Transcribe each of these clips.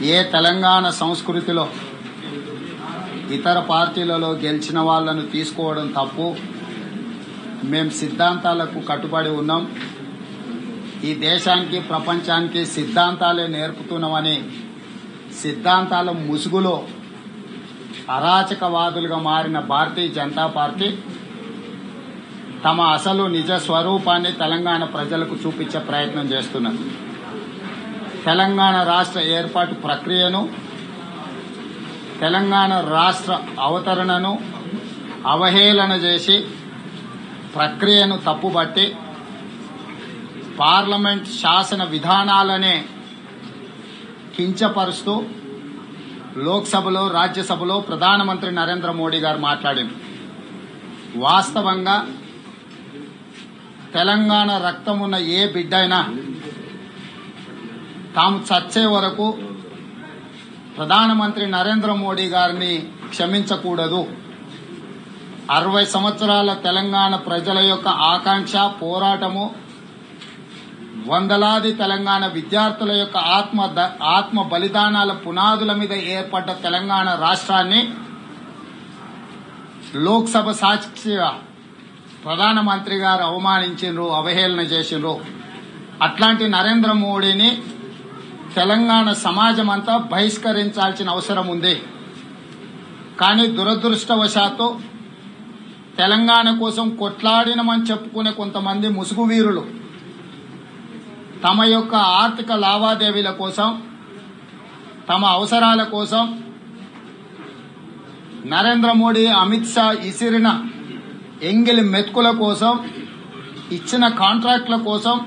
ఏ తెలంగాణ సంస్కృతిలో ఇతర పార్టీలలో గెలిచిన వాళ్ళను తీసుకోవడం తప్పు మేము సిద్ధాంతాలకు కట్టుబడి ఉన్నాం ఈ దేశానికి ప్రపంచానికి సిద్ధాంతాలే నేర్పుతున్నామని సిద్ధాంతాల ముసుగులో అరాచకవాదులుగా మారిన భారతీయ జనతా పార్టీ తమ అసలు నిజ స్వరూపాన్ని తెలంగాణ ప్రజలకు చూపించే ప్రయత్నం చేస్తున్నారు తెలంగాణ రాష్ట్ర ఏర్పాటు ప్రక్రియను తెలంగాణ రాష్ట్ర అవతరణను అవహేళన చేసి ప్రక్రియను తప్పుబట్టి పార్లమెంట్ శాసన విధానాలనే కించపరుస్తూ లోక్సభలో రాజ్యసభలో ప్రధానమంత్రి నరేంద్ర మోడీ గారు మాట్లాడింది వాస్తవంగా తెలంగాణ రక్తం ఉన్న ఏ బిడ్డైనా తాము చచ్చే వరకు ప్రధానమంత్రి నరేంద్ర మోడీ గారిని క్షమించకూడదు అరవై సంవత్సరాల తెలంగాణ ప్రజల యొక్క ఆకాంక్ష పోరాటము వందలాది తెలంగాణ విద్యార్థుల యొక్క ఆత్మ ద- ఆత్మ బలిదానాల పునాదుల మీద ఏర్పడ్డ తెలంగాణ రాష్ట్రాన్ని లోక్సభ సాక్షిగా ప్రధానమంత్రి గారు అవమానించిండ్రు అవహేళన చేసిండ్రు అట్లాంటి నరేంద్ర మోడీని తెలంగాణ సమాజం అంతా బహిష్కరించాల్సిన అవసరం ఉంది కానీ దురదృష్టవశాత్తు తెలంగాణ కోసం కొట్లాడినమని చెప్పుకునే కొంతమంది ముసుగు వీరులు తమ యొక్క ఆర్థిక లావాదేవీల కోసం తమ అవసరాల కోసం నరేంద్ర మోడీ అమిత్ షా ఇసిరిన ఎంగిలి మెతుకుల కోసం ఇచ్చిన కాంట్రాక్టుల కోసం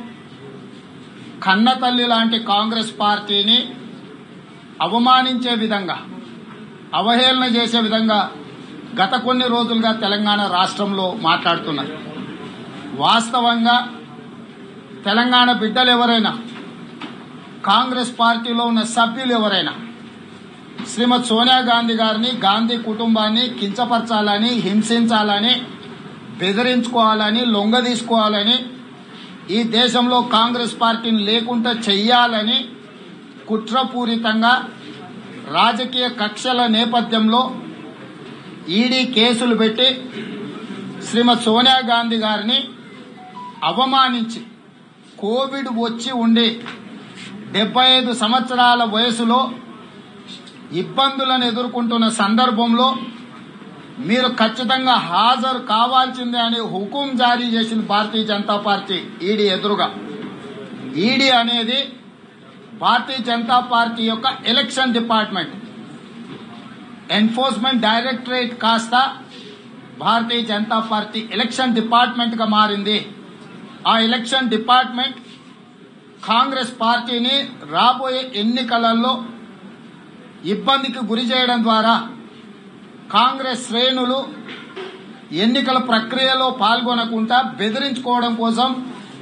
కన్నతల్లి లాంటి కాంగ్రెస్ పార్టీని అవమానించే విధంగా అవహేళన చేసే విధంగా గత కొన్ని రోజులుగా తెలంగాణ రాష్ట్రంలో మాట్లాడుతున్నారు వాస్తవంగా తెలంగాణ బిడ్డలు ఎవరైనా కాంగ్రెస్ పార్టీలో ఉన్న సభ్యులు ఎవరైనా శ్రీమతి సోనియా గాంధీ గారిని గాంధీ కుటుంబాన్ని కించపరచాలని హింసించాలని బెదిరించుకోవాలని లొంగ తీసుకోవాలని ఈ దేశంలో కాంగ్రెస్ పార్టీని లేకుండా చెయ్యాలని కుట్రపూరితంగా రాజకీయ కక్షల నేపథ్యంలో ఈడీ కేసులు పెట్టి శ్రీమతి సోనియా గాంధీ గారిని అవమానించి కోవిడ్ వచ్చి ఉండి డెబ్బై ఐదు సంవత్సరాల వయసులో ఇబ్బందులను ఎదుర్కొంటున్న సందర్భంలో మీరు ఖచ్చితంగా హాజరు కావాల్సిందే అని హుకుం జారీ చేసింది భారతీయ జనతా పార్టీ ఈడీ ఎదురుగా ఈడీ అనేది భారతీయ జనతా పార్టీ యొక్క ఎలక్షన్ డిపార్ట్మెంట్ ఎన్ఫోర్స్మెంట్ డైరెక్టరేట్ కాస్త Bharatiya Janata party election department గా మారింది ఆ ఎలక్షన్ డిపార్ట్మెంట్ కాంగ్రెస్ పార్టీని రాబోయే ఎన్నికలలో ఇబ్బందికి గురి చేయడం ద్వారా కాంగ్రెస్ శ్రేణులు ఎన్నికల ప్రక్రియలో పాల్గొనకుండా బెదిరించుకోవడం కోసం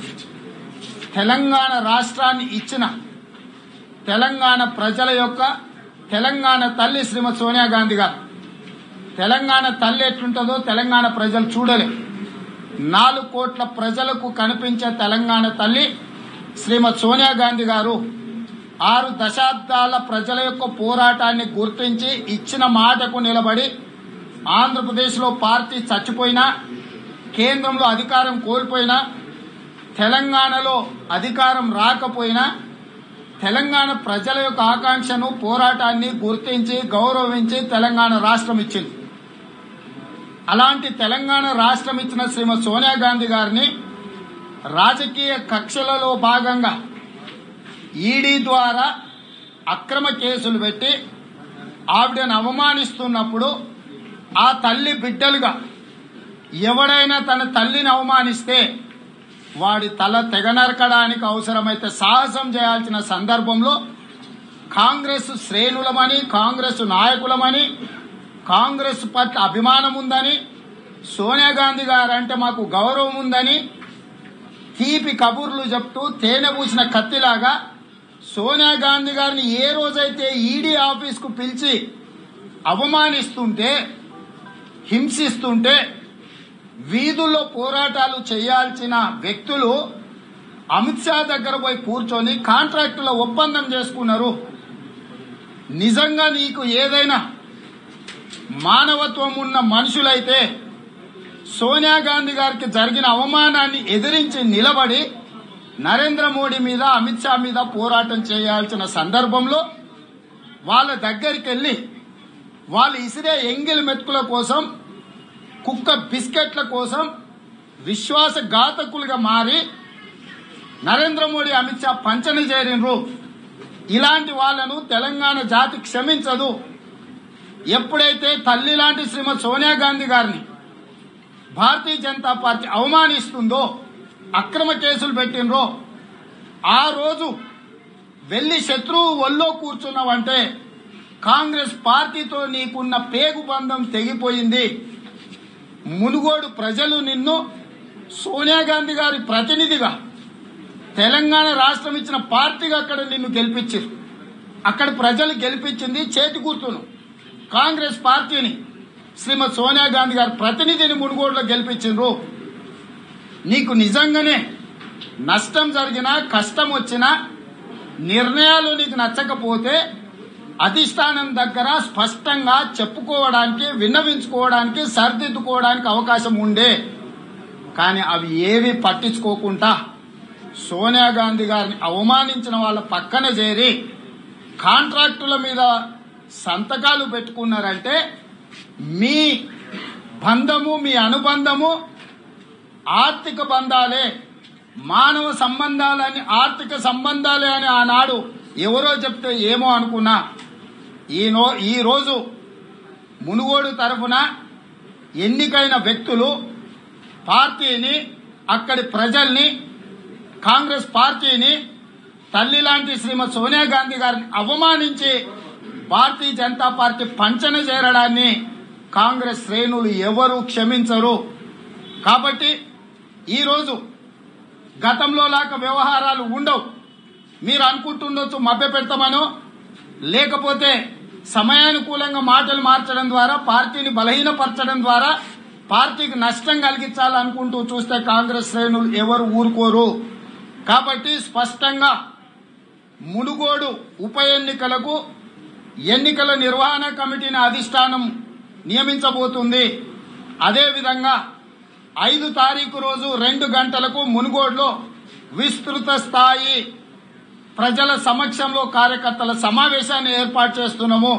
తెలంగాణ రాష్ట్రాన్ని ఇచ్చిన తెలంగాణ ప్రజల యొక్క తెలంగాణ తల్లి శ్రీమతి సోనియా గాంధీ గారు తెలంగాణ తల్లి ఎట్లుంటుందో తెలంగాణ ప్రజలు చూడలే నాలుగు కోట్ల ప్రజలకు కనిపించే తెలంగాణ తల్లి శ్రీమతి సోనియా గాంధీ గారు ఆరు దశాబ్దాల ప్రజల యొక్క పోరాటాన్ని గుర్తించి ఇచ్చిన మాటకు నిలబడి ఆంధ్రప్రదేశ్లో పార్టీ చచ్చిపోయినా కేంద్రంలో అధికారం కోల్పోయినా తెలంగాణలో అధికారం రాకపోయినా తెలంగాణ ప్రజల యొక్క ఆకాంక్షను పోరాటాన్ని గుర్తించి గౌరవించి తెలంగాణ రాష్ట్రం ఇచ్చింది అలాంటి తెలంగాణ రాష్ట్రం ఇచ్చిన శ్రీమతి సోనియా గాంధీ గారిని రాజకీయ కక్షలలో భాగంగా ఈడీ ద్వారా అక్రమ కేసులు పెట్టి ఆవిడను అవమానిస్తున్నప్పుడు ఆ తల్లి బిడ్డలుగా ఎవడైనా తన తల్లిని అవమానిస్తే వాడి తల తెగ నరకడానికి అవసరమైతే సాహసం చేయాల్సిన సందర్భంలో కాంగ్రెస్ శ్రేణులమని కాంగ్రెస్ నాయకులమని కాంగ్రెస్ పట్ల అభిమానం ఉందని సోనియా గాంధీ గారు అంటే మాకు గౌరవం ఉందని తీపి కబుర్లు చెప్తూ తేనె పూసిన కత్తిలాగా సోనియా గాంధీ గారిని ఏ రోజైతే ఈడీ ఆఫీస్కు పిలిచి అవమానిస్తుంటే హింసిస్తుంటే వీధుల్లో పోరాటాలు చేయాల్సిన వ్యక్తులు అమిత్ షా దగ్గర పోయి కూర్చొని కాంట్రాక్టుల ఒప్పందం చేసుకున్నారు నిజంగా నీకు ఏదైనా మానవత్వం ఉన్న మనుషులైతే సోనియా గాంధీ గారికి జరిగిన అవమానాన్ని ఎదిరించి నిలబడి నరేంద్ర మోడీ మీద అమిత్ షా మీద పోరాటం చేయాల్సిన సందర్భంలో వాళ్ళ దగ్గరికి వెళ్ళి వాళ్ళు ఇసిరే ఎంగిల్ మెతుకుల కోసం కుక్క బిస్కెట్ల కోసం విశ్వాసఘాతకులుగా మారి నరేంద్ర మోడీ అమిత్ షా పంచన చేరినరు ఇలాంటి వాళ్ళను తెలంగాణ జాతి క్షమించదు ఎప్పుడైతే తల్లి లాంటి శ్రీమతి సోనియా గాంధీ గారిని భారతీయ జనతా పార్టీ అవమానిస్తుందో అక్రమ కేసులు పెట్టినరో ఆ రోజు వెళ్లి శత్రువు ఒళ్ళో కూర్చున్నావంటే కాంగ్రెస్ పార్టీతో నీకున్న పేగు బంధం తెగిపోయింది మునుగోడు ప్రజలు నిన్ను సోనియా గాంధీ గారి ప్రతినిధిగా తెలంగాణ రాష్ట్రం ఇచ్చిన పార్టీగా అక్కడ నిన్ను గెలిపించారు అక్కడ ప్రజలు గెలిపించింది చేతి గుర్తును కాంగ్రెస్ పార్టీని శ్రీమతి సోనియా గాంధీ గారి ప్రతినిధిని మునుగోడులో గెలిపించిండ్రు నీకు నిజంగానే నష్టం జరిగినా కష్టం వచ్చినా నిర్ణయాలు నీకు నచ్చకపోతే అధిష్టానం దగ్గర స్పష్టంగా చెప్పుకోవడానికి విన్నవించుకోవడానికి సరిదిద్దుకోవడానికి అవకాశం ఉండే కానీ అవి ఏవి పట్టించుకోకుండా సోనియా గాంధీ గారిని అవమానించిన వాళ్ళ పక్కన చేరి కాంట్రాక్టుల మీద సంతకాలు పెట్టుకున్నారంటే మీ బంధము మీ అనుబంధము ఆర్థిక బంధాలే మానవ సంబంధాలని ఆర్థిక సంబంధాలే అని ఆనాడు ఎవరో చెప్తే ఏమో అనుకున్నా ఈ నో ఈ రోజు మునుగోడు తరఫున ఎన్నికైన వ్యక్తులు పార్టీని అక్కడి ప్రజల్ని కాంగ్రెస్ పార్టీని తల్లి లాంటి శ్రీమతి సోనియా గాంధీ గారిని అవమానించి భారతీయ జనతా పార్టీ పంచన చేరడాన్ని కాంగ్రెస్ శ్రేణులు ఎవరు క్షమించరు కాబట్టి ఈరోజు గతంలో లాగా వ్యవహారాలు ఉండవు మీరు అనుకుంటుండొచ్చు మభ్య పెడతామనో లేకపోతే సమయానుకూలంగా మాటలు మార్చడం ద్వారా పార్టీని బలహీనపరచడం ద్వారా పార్టీకి నష్టం కలిగించాలనుకుంటూ చూస్తే కాంగ్రెస్ శ్రేణులు ఎవరు ఊరుకోరు కాబట్టి స్పష్టంగా మునుగోడు ఉప ఎన్నికలకు ఎన్నికల నిర్వహణ కమిటీని అధిష్టానం నియమించబోతుంది అదేవిధంగా ఐదు తారీఖు రోజు రెండు గంటలకు మునుగోడులో విస్తృత స్థాయి ప్రజల సమక్షంలో కార్యకర్తల సమావేశాన్ని ఏర్పాటు చేస్తున్నాము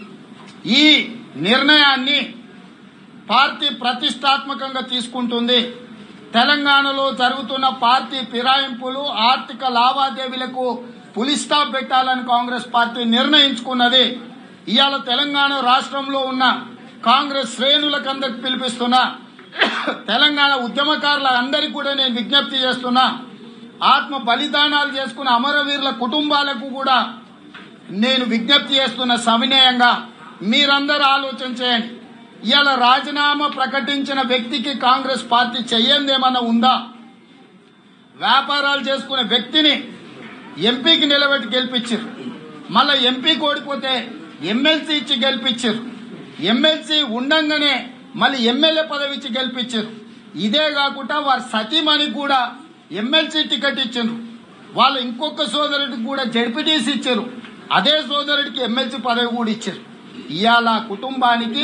ఈ నిర్ణయాన్ని పార్టీ ప్రతిష్టాత్మకంగా తీసుకుంటుంది తెలంగాణలో జరుగుతున్న పార్టీ ఫిరాయింపులు ఆర్థిక లావాదేవీలకు పులి స్టాప్ పెట్టాలని కాంగ్రెస్ పార్టీ నిర్ణయించుకున్నది ఇవాళ తెలంగాణ రాష్ట్రంలో ఉన్న కాంగ్రెస్ శ్రేణులకందరికి పిలిపిస్తున్నా తెలంగాణ ఉద్యమకారుల అందరికీ కూడా నేను విజ్ఞప్తి చేస్తున్నా ఆత్మ బలిదానాలు చేసుకున్న అమరవీరుల కుటుంబాలకు కూడా నేను విజ్ఞప్తి చేస్తున్న సవినయంగా మీరందరూ ఆలోచన చేయండి ఇవాళ రాజీనామా ప్రకటించిన వ్యక్తికి కాంగ్రెస్ పార్టీ చెయ్యందేమన్నా ఉందా వ్యాపారాలు చేసుకునే వ్యక్తిని ఎంపీకి నిలబెట్టి గెలిపించారు మళ్ళా ఎంపీకి ఓడిపోతే ఎమ్మెల్సీ ఇచ్చి గెలిపించారు ఎమ్మెల్సీ ఉండంగానే మళ్ళీ ఎమ్మెల్యే పదవి ఇచ్చి గెలిపించారు ఇదే కాకుండా వారి సతీమణి కూడా ఎమ్మెల్సీ టికెట్ ఇచ్చారు వాళ్ళు ఇంకొక సోదరుడికి కూడా జడ్పీటీసీ ఇచ్చారు అదే సోదరుడికి ఎమ్మెల్సీ పదవి కూడా ఇచ్చారు ఇవాళ ఆ కుటుంబానికి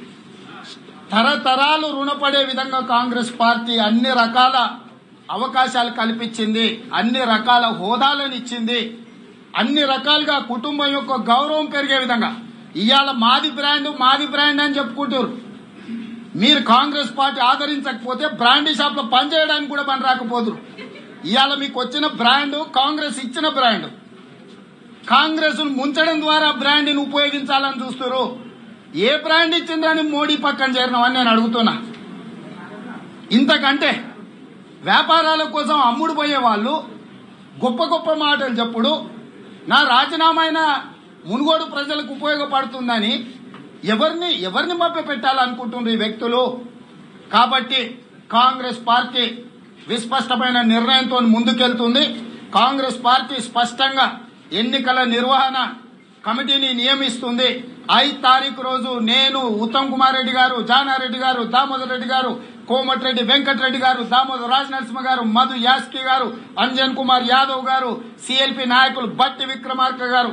తరతరాలు రుణపడే విధంగా కాంగ్రెస్ పార్టీ అన్ని రకాల అవకాశాలు కల్పించింది అన్ని రకాల హోదాలను ఇచ్చింది అన్ని రకాలుగా కుటుంబం యొక్క గౌరవం పెరిగే విధంగా ఇవాళ మాది బ్రాండ్ మాది బ్రాండ్ అని చెప్పుకుంటారు మీరు కాంగ్రెస్ పార్టీ ఆదరించకపోతే బ్రాండీ షాప్ లో పనిచేయడానికి కూడా పని రాకపోదురు ఇవాళ మీకు వచ్చిన బ్రాండ్ కాంగ్రెస్ ఇచ్చిన బ్రాండ్ కాంగ్రెస్ ముంచడం ద్వారా బ్రాండ్ని ఉపయోగించాలని చూస్తారు ఏ బ్రాండ్ ఇచ్చిందని మోడీ పక్కన చేరినామని నేను అడుగుతున్నా ఇంతకంటే వ్యాపారాల కోసం అమ్ముడు పోయే వాళ్ళు గొప్ప గొప్ప మాటలు చెప్పుడు నా రాజీనామా అయినా మునుగోడు ప్రజలకు ఉపయోగపడుతుందని ఎవరిని ఎవరిని మభ్య పెట్టాలనుకుంటున్నారు ఈ వ్యక్తులు కాబట్టి కాంగ్రెస్ పార్టీ విస్పష్టమైన నిర్ణయంతో ముందుకెళ్తుంది కాంగ్రెస్ పార్టీ స్పష్టంగా ఎన్నికల నిర్వహణ కమిటీని నియమిస్తుంది ఐదు తారీఖు రోజు నేను ఉత్తమ్ కుమార్ రెడ్డి గారు జానారెడ్డి గారు దామోదర్ రెడ్డి గారు కోమటిరెడ్డి వెంకటరెడ్డి గారు దామోదర్ రాజ్ నరసింహ గారు మధు యాస్కి గారు అంజన్ కుమార్ యాదవ్ గారు సిఎల్పి నాయకులు బట్టి విక్రమార్క గారు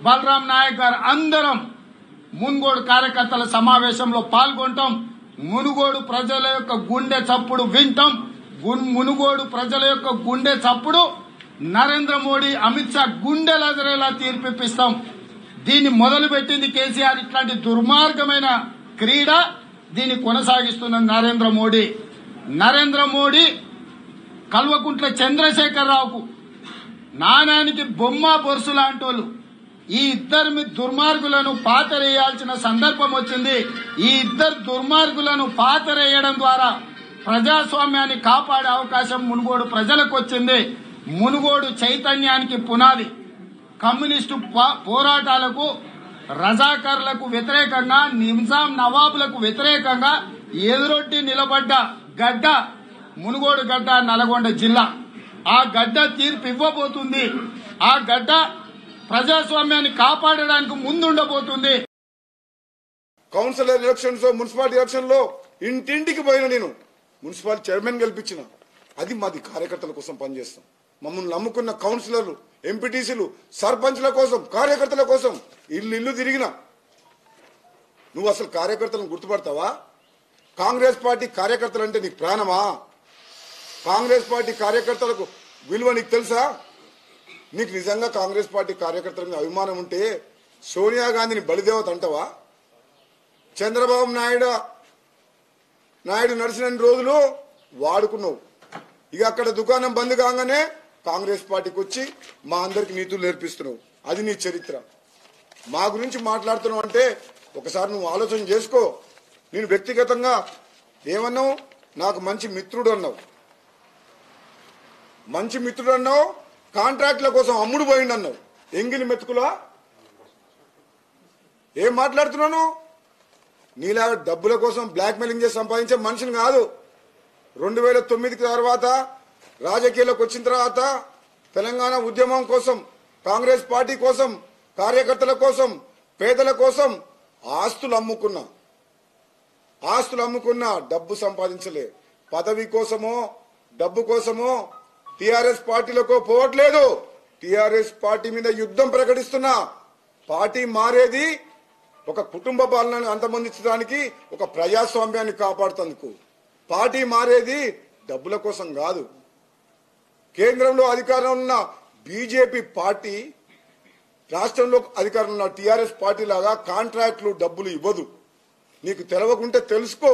బలరాం నాయక్ గారు అందరం మునుగోడు కార్యకర్తల సమావేశంలో పాల్గొంటాం మునుగోడు ప్రజల యొక్క గుండె చప్పుడు వింటాం గున్- మునుగోడు ప్రజల యొక్క గుండె చప్పుడు నరేంద్ర మోడీ అమిత్ షా గుండెలెదరేలా తీర్పిప్పిస్తాం దీన్ని మొదలుపెట్టింది కేసీఆర్ ఇట్లాంటి దుర్మార్గమైన క్రీడ దీన్ని కొనసాగిస్తున్న నరేంద్ర మోడీ నరేంద్ర మోడీ కల్వకుంట్ల చంద్రశేఖరరావుకు నాణానికి బొమ్మ బొరుసు లాంటోళ్ళు ఈ ఇద్దరు మీ దుర్మార్గులను పాతరేయాల్సిన సందర్భం వచ్చింది ఈ ఇద్దరు దుర్మార్గులను పాతరేయడం ద్వారా ప్రజాస్వామ్యాన్ని కాపాడే అవకాశం మునుగోడు ప్రజలకు వచ్చింది మునుగోడు చైతన్యానికి పునాది కమ్యూనిస్టు పో- పోరాటాలకు రజాకర్లకు వ్యతిరేకంగా నిజాం నవాబులకు వ్యతిరేకంగా ఎదురొట్టి నిలబడ్డ గడ్డ మునుగోడు గడ్డ నల్గొండ జిల్లా ఆ గడ్డ తీర్పు ఇవ్వబోతుంది ఆ గడ్డ ప్రజాస్వామ్యాన్ని కాపాడడానికి ముందుండబోతుంది కౌన్సిలర్ ఎలక్షన్స్ మున్సిపాలిటీ ఎలక్షన్ లో ఇంటింటికి పోయిన నేను మున్సిపాలిటీ చైర్మన్ గెలిపించిన అది మాది కార్యకర్తల కోసం పనిచేస్తాం మమ్మల్ని నమ్ముకున్న కౌన్సిలర్లు ఎంపీటీసీలు సర్పంచ్ల కోసం కార్యకర్తల కోసం ఇల్లు ఇల్లు తిరిగిన నువ్వు అసలు కార్యకర్తలను గుర్తుపడతావా కాంగ్రెస్ పార్టీ కార్యకర్తలు అంటే నీకు ప్రాణమా కాంగ్రెస్ పార్టీ కార్యకర్తలకు విలువ నీకు తెలుసా నీకు నిజంగా కాంగ్రెస్ పార్టీ కార్యకర్తల మీద అభిమానం ఉంటే సోనియా గాంధీని బలిదేవత అంటావా చంద్రబాబు నాయుడు నాయుడు నడిచిన రోజులు వాడుకున్నావు ఇక అక్కడ దుకాణం బంద్ కాగానే కాంగ్రెస్ పార్టీకి వచ్చి మా అందరికి నీతులు నేర్పిస్తున్నావు అది నీ చరిత్ర మా గురించి మాట్లాడుతున్నావు అంటే ఒకసారి నువ్వు ఆలోచన చేసుకో నేను వ్యక్తిగతంగా ఏమన్నావు నాకు మంచి మిత్రుడు అన్నావు మంచి మిత్రుడు అన్నావు కాంట్రాక్ట్ల కోసం అమ్ముడు పోయిండు అన్నావు ఎంగిలి మెతుకులా ఏం మాట్లాడుతున్నాను నీలాగా డబ్బుల కోసం బ్లాక్ మెయిలింగ్ చేసి సంపాదించే మనిషిని కాదు రెండు వేల తొమ్మిది తర్వాత రాజకీయాలకు వచ్చిన తర్వాత తెలంగాణ ఉద్యమం కోసం కాంగ్రెస్ పార్టీ కోసం కార్యకర్తల కోసం పేదల కోసం ఆస్తులు అమ్ముకున్నా ఆస్తులు అమ్ముకున్నా డబ్బు సంపాదించలే పదవి కోసమో డబ్బు కోసమో టిఆర్ఎస్ పార్టీలకు పోవట్లేదు టిఆర్ఎస్ పార్టీ మీద యుద్ధం ప్రకటిస్తున్నా పార్టీ మారేది ఒక కుటుంబ పాలనను అంతమొందించడానికి ఒక ప్రజాస్వామ్యాన్ని కాపాడుతందుకు పార్టీ మారేది డబ్బుల కోసం కాదు కేంద్రంలో అధికారంలో ఉన్న బీజేపీ పార్టీ రాష్ట్రంలో అధికారంలో ఉన్న టీఆర్ఎస్ పార్టీ లాగా కాంట్రాక్ట్లు డబ్బులు ఇవ్వదు నీకు తెలవకుంటే తెలుసుకో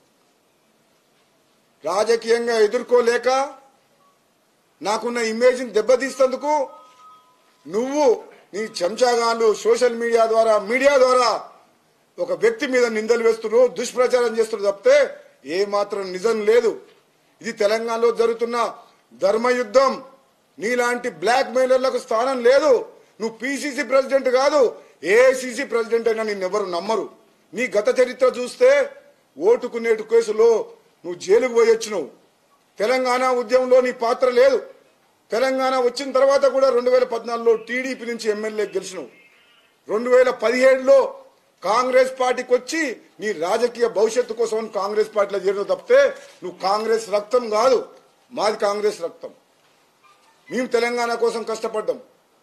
రాజకీయంగా ఎదుర్కోలేక నాకున్న ఇమేజ్ని దెబ్బతీస్తందుకు నువ్వు నీ చెంచాగాళ్ళు సోషల్ మీడియా ద్వారా మీడియా ద్వారా ఒక వ్యక్తి మీద నిందలు వేస్తున్నారు దుష్ప్రచారం చేస్తున్నారు తప్పితే ఏ మాత్రం నిజం లేదు ఇది తెలంగాణలో జరుగుతున్న ధర్మయుద్ధం నీలాంటి బ్లాక్ మెయిలర్లకు స్థానం లేదు నువ్వు పిసిసి ప్రెసిడెంట్ కాదు ఏఐసిసి ప్రెసిడెంట్ అయినా నిన్నెవరు నమ్మరు నీ గత చరిత్ర చూస్తే ఓటుకు నేటు కేసులో నువ్వు జైలుకు పోయొచ్చినావు తెలంగాణ ఉద్యమంలో నీ పాత్ర లేదు తెలంగాణ వచ్చిన తర్వాత కూడా రెండు వేల పద్నాలుగులో టీడీపీ నుంచి ఎమ్మెల్యే గెలిచినావు రెండు వేల పదిహేడులో కాంగ్రెస్ పార్టీకి వచ్చి నీ రాజకీయ భవిష్యత్తు కోసం అని కాంగ్రెస్ పార్టీలో చేరిన తప్పితే నువ్వు కాంగ్రెస్ రక్తం కాదు మాది కాంగ్రెస్ రక్తం మేము తెలంగాణ కోసం కష్టపడ్డాం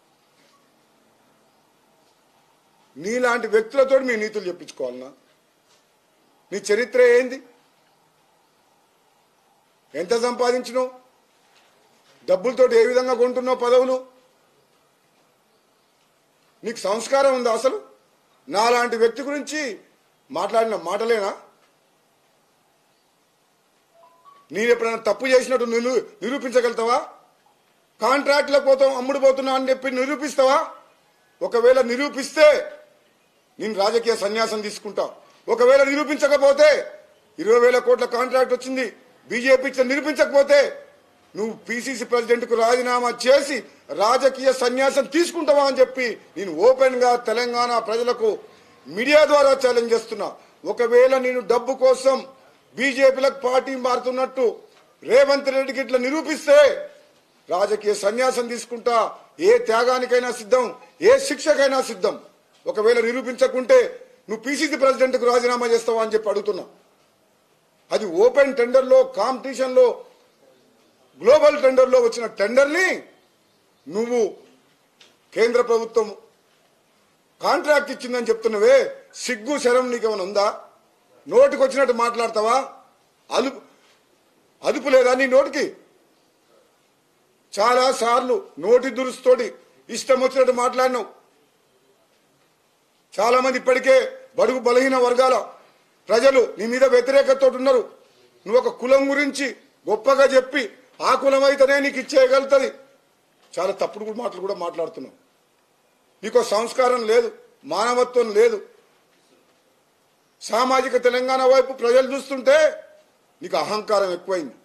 నీలాంటి వ్యక్తులతో మీ నీతులు చెప్పించుకోవాలన్నా నీ చరిత్ర ఏంది ఎంత సంపాదించినావు డబ్బులతో ఏ విధంగా కొంటున్నావు పదవులు నీకు సంస్కారం ఉందా అసలు నాలాంటి వ్యక్తి గురించి మాట్లాడిన మాటలేనా నేను ఎప్పుడైనా తప్పు చేసినట్టు నిరూ నిరూపించగలుగుతావా కాంట్రాక్ట్ల పోతాం అమ్ముడు పోతున్నా అని చెప్పి నిరూపిస్తావా ఒకవేళ నిరూపిస్తే నేను రాజకీయ సన్యాసం తీసుకుంటా ఒకవేళ నిరూపించకపోతే ఇరవై వేల కోట్ల కాంట్రాక్ట్ వచ్చింది బీజేపీ ఇచ్చిన నిరూపించకపోతే నువ్వు పిసిసి ప్రెసిడెంట్ కు రాజీనామా చేసి రాజకీయ సన్యాసం తీసుకుంటావా అని చెప్పి నేను ఓపెన్ గా తెలంగాణ ప్రజలకు మీడియా ద్వారా ఛాలెంజ్ చేస్తున్నా ఒకవేళ నేను డబ్బు కోసం బీజేపీలకు పార్టీ మారుతున్నట్టు రేవంత్ రెడ్డికి ఇట్లా నిరూపిస్తే రాజకీయ సన్యాసం తీసుకుంటా ఏ త్యాగానికైనా సిద్ధం ఏ శిక్షకైనా సిద్ధం ఒకవేళ నిరూపించకుంటే నువ్వు పిసిసి ప్రెసిడెంట్ కు రాజీనామా చేస్తావా అని చెప్పి అడుగుతున్నా అది ఓపెన్ టెండర్ లో కాంపిటీషన్ లో గ్లోబల్ టెండర్ లో వచ్చిన టెండర్ ని నువ్వు కేంద్ర ప్రభుత్వం కాంట్రాక్ట్ ఇచ్చిందని చెప్తున్నవే సిగ్గు శరం నీకేమైనా ఉందా నోటికి వచ్చినట్టు మాట్లాడతావా అదుపు అదుపు లేదా నీ నోటికి చాలా సార్లు నోటి దురుస్తోటి ఇష్టం వచ్చినట్టు మాట్లాడినావు చాలా మంది ఇప్పటికే బడుగు బలహీన వర్గాల ప్రజలు నీ మీద వ్యతిరేకతతో ఉన్నారు నువ్వు ఒక కులం గురించి గొప్పగా చెప్పి ఆ కులం అయితేనే నీకు ఇచ్చేయగలుగుతుంది చాలా తప్పుడు కూడా మాటలు కూడా మాట్లాడుతున్నావు నీకు సంస్కారం లేదు మానవత్వం లేదు సామాజిక తెలంగాణ వైపు ప్రజలు చూస్తుంటే నీకు అహంకారం ఎక్కువైంది